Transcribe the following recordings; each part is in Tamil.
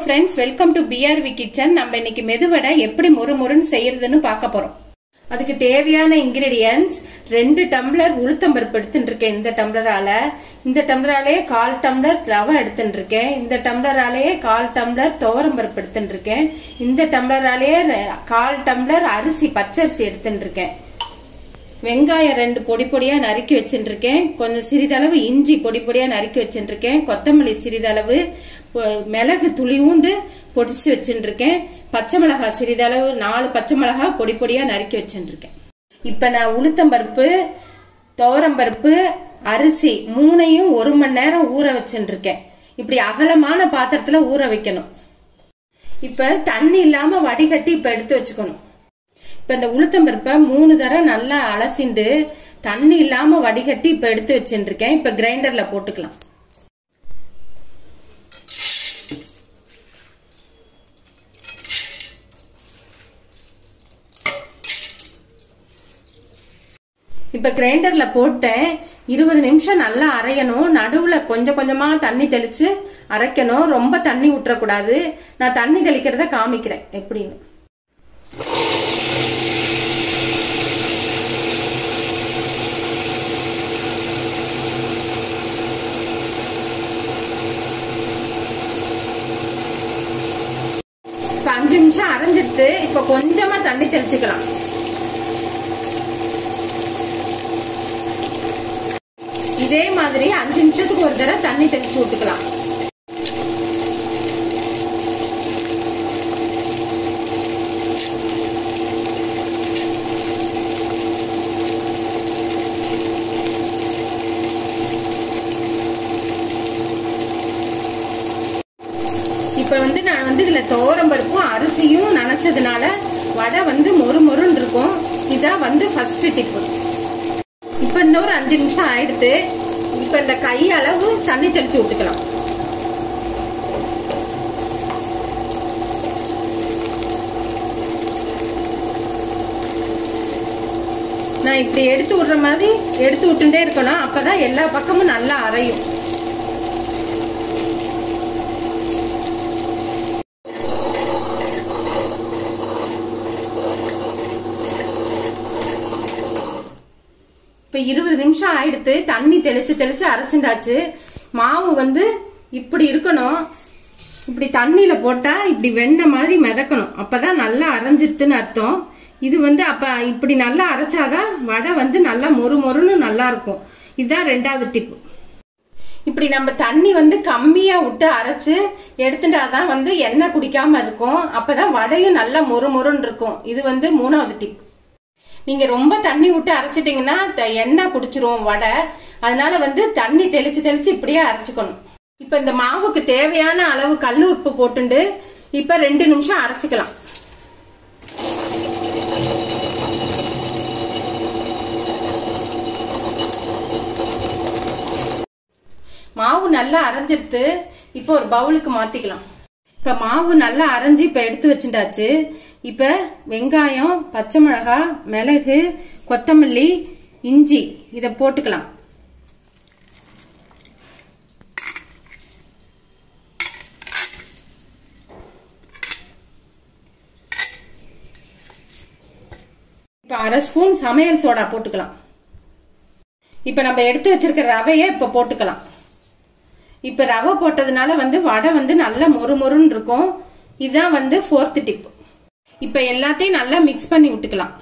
friends welcome to PRV kitchen நம்ம இன்னைக்கு மெதுவடை எப்படி மொறு மொறுன்னு செய்யறதுன்னு பார்க்க போறோம் அதுக்கு தேவையான இன்கிரீடியன்ஸ் ரெண்டு டம்ளர் உளுத்தம்பருப்பு எடுத்துட்டு இருக்கேன் இந்த டம்ளரால இந்த டம்ளராலேயே கால் டம்ளர் ரவை எடுத்துட்டு இருக்கேன் இந்த டம்ளராலேயே கால் டம்ளர் துவரம்பருப்பு எடுத்துட்டு இருக்கேன் இந்த டம்ளராலேயே ரெ- கால் டம்ளர் அரிசி பச்சரிசி எடுத்துட்டு இருக்கேன் வெங்காயம் ரெண்டு பொடி பொடியா நறுக்கி வச்சுருக்கேன் கொஞ்சம் சிறிதளவு இஞ்சி பொடி பொடியா நறுக்கி வச்சுருக்கேன் கொத்தமல்லி சிறிதளவு பொ- மிளகு துளியூண்டு பொடிச்சு வச்சுருக்கேன் பச்சை மிளகாய் சிறிதளவு நாலு பச்சை மிளகாய் பொடி பொடியா நறுக்கி வச்சுருக்கேன் இப்ப நான் உளுத்தம்பருப்பு துவரம்பருப்பு அரிசி மூணையும் ஒரு மணி நேரம் ஊற வச்சுருக்கேன் இப்படி அகலமான பாத்திரத்துல ஊற வைக்கணும் இப்ப தண்ணி இல்லாம வடிகட்டி இப்ப எடுத்து வச்சுக்கணும் இப்ப இந்த உளுத்தம்பருப்பை மூணு தடவை நல்லா அலசிண்டு தண்ணி இல்லாம வடிகட்டி இப்ப எடுத்து வச்சுருக்கேன் இப்ப கிரைண்டர்ல போட்டுக்கலாம் இப்ப கிரைண்டர்ல போட்டேன் இருபது நிமிஷம் நல்லா அரையணும் நடுவுல கொஞ்சம் கொஞ்சமா தண்ணி தெளிச்சு அரைக்கணும் ரொம்ப தண்ணி விட்டுறக்கூடாது நான் தண்ணி தெளிக்கிறத காமிக்கிறேன் எப்படின்னு இப்ப அஞ்சு நிமிஷம் அரைஞ்சிட்டு இப்ப கொஞ்சமா தண்ணி தெளிச்சுக்கலாம் இதே மாதிரி அஞ்சு நிமிஷத்துக்கு ஒரு தடவை தண்ணி தெளிச்சு விட்டுக்கலாம் இப்ப வந்து நான் வந்து இதுல துவரம் பருப்பும் அரிசியும் நனைச்சதுனால வடை வந்து மொறு மொறுன்னு இருக்கும் இதான் வந்து ஃபர்ஸ்ட் டிப்பு இப்ப இன்னொரு அஞ்சு நிமிஷம் ஆயிடுத்து இப்ப இந்த கை அளவு தண்ணி தெளிச்சு விட்டுக்கலாம் நான் இப்படி எடுத்து விடுற மாதிரி எடுத்து விட்டுட்டே இருக்கணும் அப்பதான் எல்லா பக்கமும் நல்லா அரையும் இப்ப இருபது நிமிஷம் ஆயிடுத்து தண்ணி தெளிச்சு தெளிச்சு அரைச்சுண்டாச்சு மாவு வந்து இப்படி இருக்கணும் இப்படி தண்ணியில போட்டா இப்படி வெண்ணெய் மாதிரி மிதக்கணும் அப்பதான் நல்லா அரைஞ்சிருத்துன்னு அர்த்தம் இது வந்து அப்ப இப்படி நல்லா அரைச்சாதான் வடை வந்து நல்லா மொறு மொறுன்னு நல்லா இருக்கும் இதுதான் ரெண்டாவது டிப் இப்படி நம்ம தண்ணி வந்து கம்மியா விட்டு அரைச்சு எடுத்துட்டாதான் வந்து எண்ணெய் குடிக்காம இருக்கும் அப்பதான் வடையும் நல்லா மொறு மொறுன்னு இருக்கும் இது வந்து மூணாவது டிப் நீங்க ரொம்ப தண்ணி விட்டு அரைச்சிட்டீங்கன்னா த- எண்ணெய் குடிச்சிரும் வடை அதனால வந்து தண்ணி தெளிச்சு தெளிச்சு இப்படியே அரைச்சுக்கணும் இப்ப இந்த மாவுக்கு தேவையான அளவு கல் உப்பு போட்டுண்டு இப்ப ரெண்டு நிமிஷம் அரைச்சுக்கலாம் மாவு நல்லா அரைஞ்சிருத்து இப்போ ஒரு பவுலுக்கு மாத்திக்கலாம் இப்ப மாவு நல்லா அரைஞ்சு இப்ப எடுத்து வச்சுட்டாச்சு இப்ப வெங்காயம் பச்சை மிளகாய் மிளகு கொத்தமல்லி இஞ்சி இத போட்டுக்கலாம் இப்ப அரை ஸ்பூன் சமையல் சோடா போட்டுக்கலாம் இப்ப நம்ம எடுத்து வச்சிருக்க ரவைய இப்ப போட்டுக்கலாம் இப்ப ரவை போட்டதுனால வந்து வடை வந்து நல்லா மொறு மொறுன்னு இருக்கும் இதுதான் வந்து ஃபோர்த் டிப் இப்ப எல்லாத்தையும் நல்லா மிக்ஸ் பண்ணி விட்டுக்கலாம்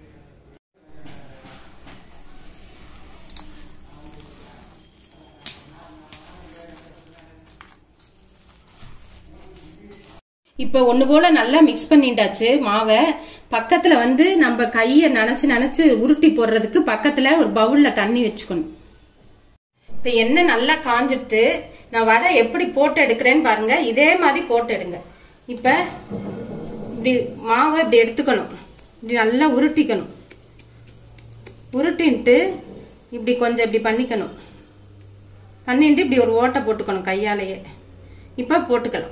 இப்ப ஒண்ணு போல நல்லா மிக்ஸ் பண்ணிட்டாச்சு மாவை பக்கத்துல வந்து நம்ம கைய நனைச்சு நனைச்சு உருட்டி போடுறதுக்கு பக்கத்துல ஒரு பவுல்ல தண்ணி வச்சுக்கணும் இப்ப எண்ணெய் நல்லா காஞ்சிட்டு நான் வடை எப்படி போட்டு எடுக்கிறேன்னு பாருங்க இதே மாதிரி போட்டு எடுங்க இப்ப இப்படி மாவை இப்படி எடுத்துக்கணும் இப்படி நல்லா உருட்டிக்கணும் உருட்டின்ட்டு இப்படி கொஞ்சம் இப்படி பண்ணிக்கணும் பண்ணிட்டு இப்படி ஒரு ஓட்டை போட்டுக்கணும் கையாலேயே இப்ப போட்டுக்கலாம்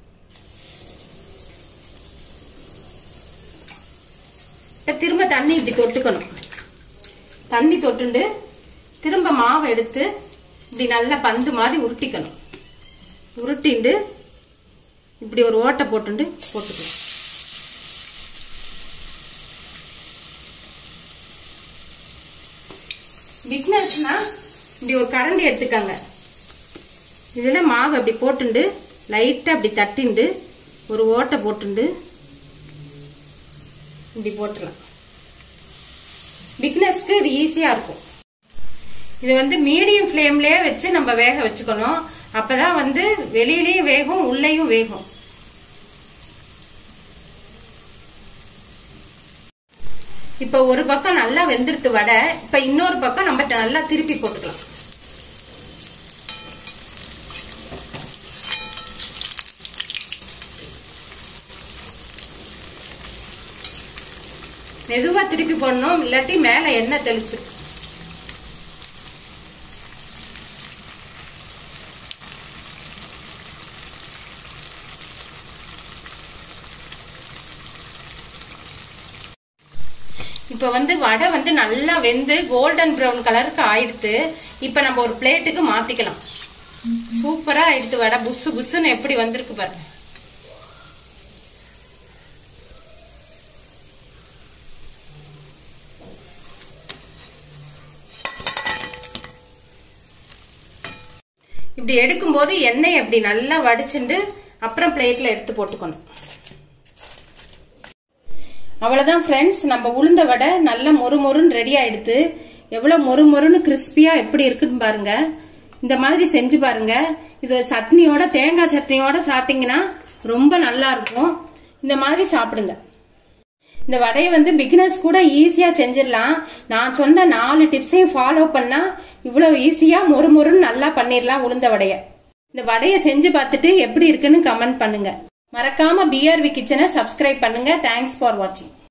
இப்ப திரும்ப தண்ணி இப்படி தொட்டுக்கணும் தண்ணி தொட்டுண்டு திரும்ப மாவை எடுத்து இப்படி நல்லா பந்து மாதிரி உருட்டிக்கணும் உருட்டிண்டு இப்படி ஒரு ஓட்டை போட்டுண்டு போட்டுக்கலாம் பிக்னஸ்னா இப்படி ஒரு கரண்டி எடுத்துக்கங்க இதில் மாவு அப்படி போட்டுண்டு லைட்டாக அப்படி தட்டிண்டு ஒரு ஓட்டை போட்டுண்டு இப்படி போட்டுடலாம் பிக்னஸ்க்கு இது ஈஸியாக இருக்கும் இது வந்து மீடியம் ஃப்ளேம்லேயே வச்சு நம்ம வேக வச்சுக்கணும் அப்பதான் வந்து வெளியிலயும் வேகும் உள்ளேயும் வேகும் இப்போ ஒரு பக்கம் நல்லா வெந்துருத்து வடை இப்போ இன்னொரு பக்கம் நம்ம நல்லா திருப்பி போட்டுக்கலாம் மெதுவா திருப்பி போடணும் இல்லாட்டி மேல எண்ணெய் தெளிச்சிடும் இப்போ வந்து வடை வந்து நல்லா வெந்து கோல்டன் ப்ரௌன் கலருக்கு ஆயிடுத்து இப்போ நம்ம ஒரு பிளேட்டுக்கு மாத்திக்கலாம் சூப்பரா ஆயிடுத்து வடை புசு புசுன்னு எப்படி வந்திருக்கு பாருங்க இப்படி எடுக்கும்போது எண்ணெய் அப்படி நல்லா வடிச்சுண்டு அப்புறம் பிளேட்ல எடுத்து போட்டுக்கணும் அவ்வளவுதான் ஃப்ரெண்ட்ஸ் நம்ம உளுந்த வடை நல்ல மொறு மொறுன்னு ரெடி ஆயிடுத்து எவ்வளவு மொறு மொறுன்னு கிறிஸ்பியா எப்படி இருக்குன்னு பாருங்க இந்த மாதிரி செஞ்சு பாருங்க இது சட்னியோட தேங்காய் சட்னியோட சாப்பிட்டீங்கன்னா ரொம்ப நல்லா இருக்கும் இந்த மாதிரி சாப்பிடுங்க இந்த வடையை வந்து பிகினர்ஸ் கூட ஈஸியா செஞ்சிடலாம் நான் சொன்ன நாலு டிப்ஸையும் ஃபாலோ பண்ணா இவ்வளவு ஈஸியா மொறு மொறுன்னு நல்லா பண்ணிடலாம் உளுந்த வடைய இந்த வடையை செஞ்சு பார்த்துட்டு எப்படி இருக்குன்னு கமெண்ட் பண்ணுங்க மறக்காம பிஆர்வி கிச்சனை சப்ஸ்கிரைப் பண்ணுங்க தேங்க்ஸ் ஃபார் வாட்சிங்